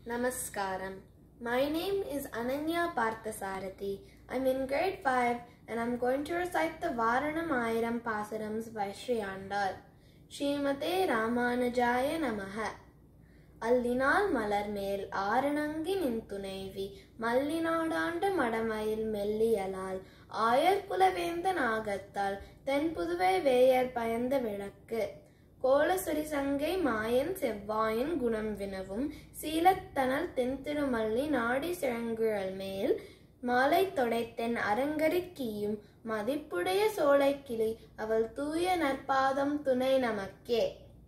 Namaskaram. My name is Ananya Parthasarathi. I'm in grade 5 and I'm going to recite the Varanam Ayiram Pasarams by Sri Andal. Srimate Ramanujaya Namaha. அல்லினால் மலர் மேல் ஆரணங்கி நின் துணைவி மல்லிநாடாண்ட மடமயில் மெல்லியலால் ஆயர் குலவேந்த நாகத்தால் தென் Puduvai wear பயந்த விளக்கு கோலசுரி சங்கை மாயன் செவ்வாயின் குணம் வினவும் சீலத்தனல் தென்திருமல்லி நாடி சிழங்குழல் மேல் மாலை தொடைத்தென் அரங்கரிக்கியும் மதிப்புடைய சோலைக்கிளி அவள் தூய நற்பாதம் துணை நமக்கே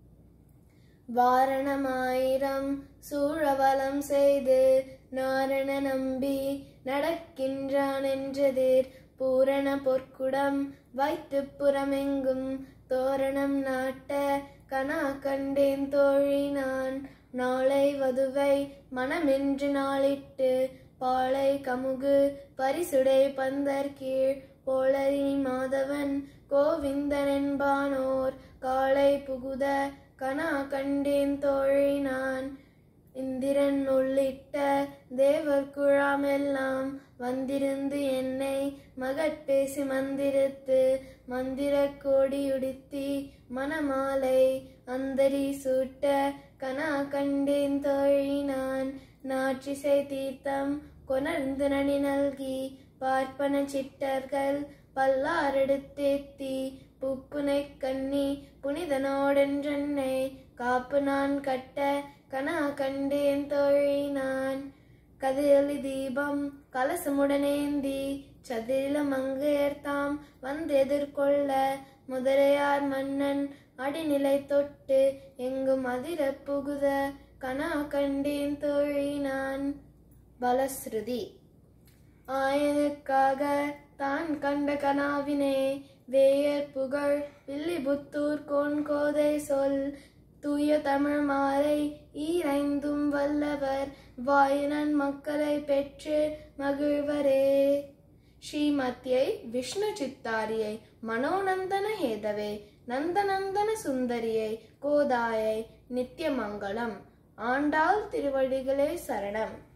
வாரணமாயிரம் சூழவலம் செய்து நாரண நம்பி நடக்கின்றான் என்றதேர் பூரண பொற்குடம் வைத்து புறமெங்கும் தோரணம் நாட்ட கனா கண்டேன் தோழி நான் நாளை வதுவை மனமென்று நாளிட்டு பாளை கமுகு பரிசுடை பந்தர் கீழ் போளரி மாதவன் கோவிந்தன் என்பானோர் காளை புகுத கனா கண்டேன் தோழி நான் இந்திரன் உள்ளிட்ட தேவர் குழாமெல்லாம் வந்திருந்து என்னை மகட்பேசி மந்திரத்து மந்திர கோடியுடுத்தி மணமாலை அந்தரி சூட்ட கனா கண்டேன் தோழி நான் நாற்றிசை தீர்த்தம் கொணர்ந்து நனி நல்கி பார்ப்பன சிட்டர்கள் பல்லாரெடுத்தேத்தி புப்புனை கண்ணி புனிதனோடென்றென்னை காப்பு நான் கட்ட கனா கண்டேன் தோழி நான் கதிரொலி தீபம் கலசமுடனேந்தி சதிரில மங்கையர்தாம் வந்து எதிர்கொள்ள முதலையார் மன்னன் அடிநிலை தொட்டு எங்கும் அதிர புகுத கனா கண்டேன் தோழி நான் பலஸ்ருதி ஆயனுக்காக தான் கண்ட கனாவினே வேயர் புகழ் வில்லிபுத்தூர் கோன் கோதை சொல் தூய தமிழ் மாலை ஈரைந்தும் வல்லவர் வாயினன் மக்களை பெற்று மகிழ்வரே ஸ்ரீமத்யை விஷ்ணு சித்தாரியை மனோநந்தன ஹேதவே நந்தநந்தன சுந்தரியை கோதாயை நித்தியமங்கலம் ஆண்டாள் திருவடிகளே சரணம்